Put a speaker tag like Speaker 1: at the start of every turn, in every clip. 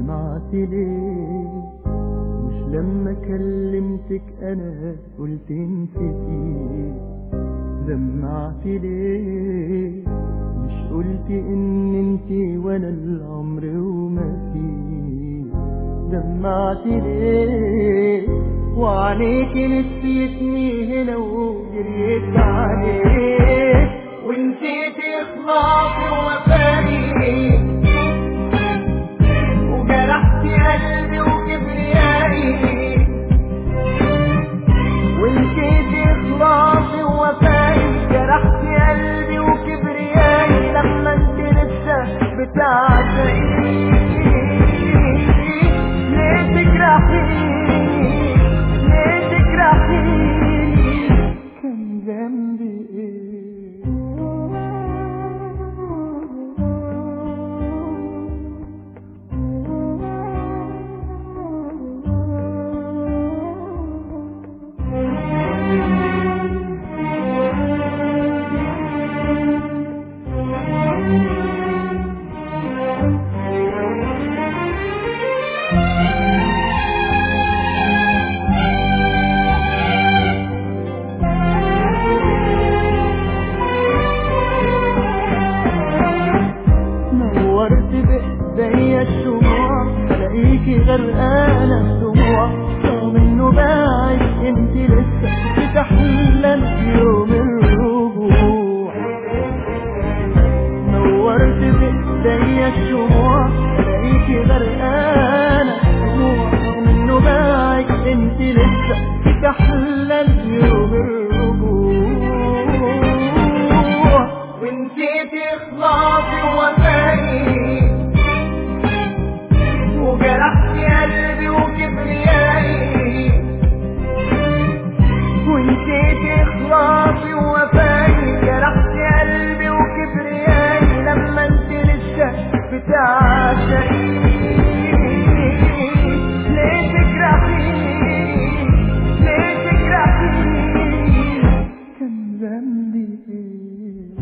Speaker 1: دمعت ليه مش لما كلمتك انا قلت نسيتي دمعت ليه مش قلت ان انتي وانا العمر وما فيه دمعت ليه وعليك نسيتني هنا وجريت عليك ونسيت اخلاصي ووفائي وجرحت قلبي وكبريائي ونسيت اخلاصي ووفائي جرحت قلبي وكبريائي لما انت لسه بتعشقيني ليه تجرحيني ليه تجرحيني كان ذنبي نورت بإيديا الشموع الاقيكي غرقانة الدموع رغم انه باعد انت لسه بتحلم يوم الرجوع نورت بإيديا الشموع الاقيكي غرقانة الدموع رغم انه باعد انت لسه بتحلم يوم الرجوع ونسيت اخلاصي ووفائي وجرحت قلبي وكبريائي ونسيت اخلاصي ووفائي جرحت قلبي وكبريائي لما انت لسه بتعشقيني ليه تجرحيني ليه تجرحيني كان ذنبي ايه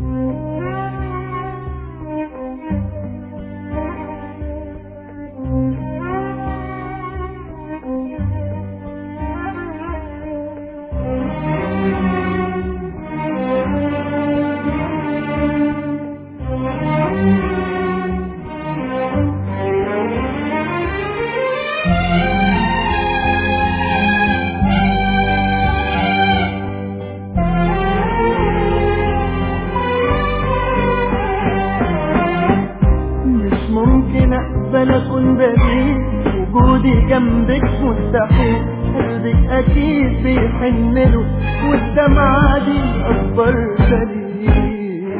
Speaker 1: مش ممكن اقبل اكون بريء وجودي جنبك مستحيل قلبك اكيد بيحن له والدمعة دي اكبر دليل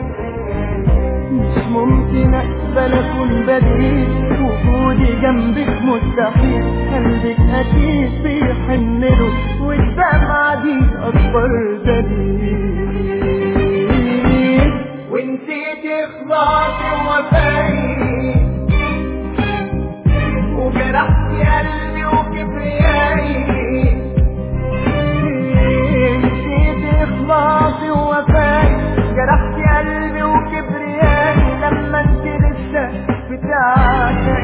Speaker 1: مش ممكن اقبل اكون بريء وجودي جنبك مستحيل قلبك اكيد بيحن له والدمعة دي اكبر دليل ونسيت اخلاصي ووفائي وجرحت قلبي وكبريائي نسيت اخلاصي ووفائي جرحت قلبي وكبريائي لما انت لسه بتعشقيني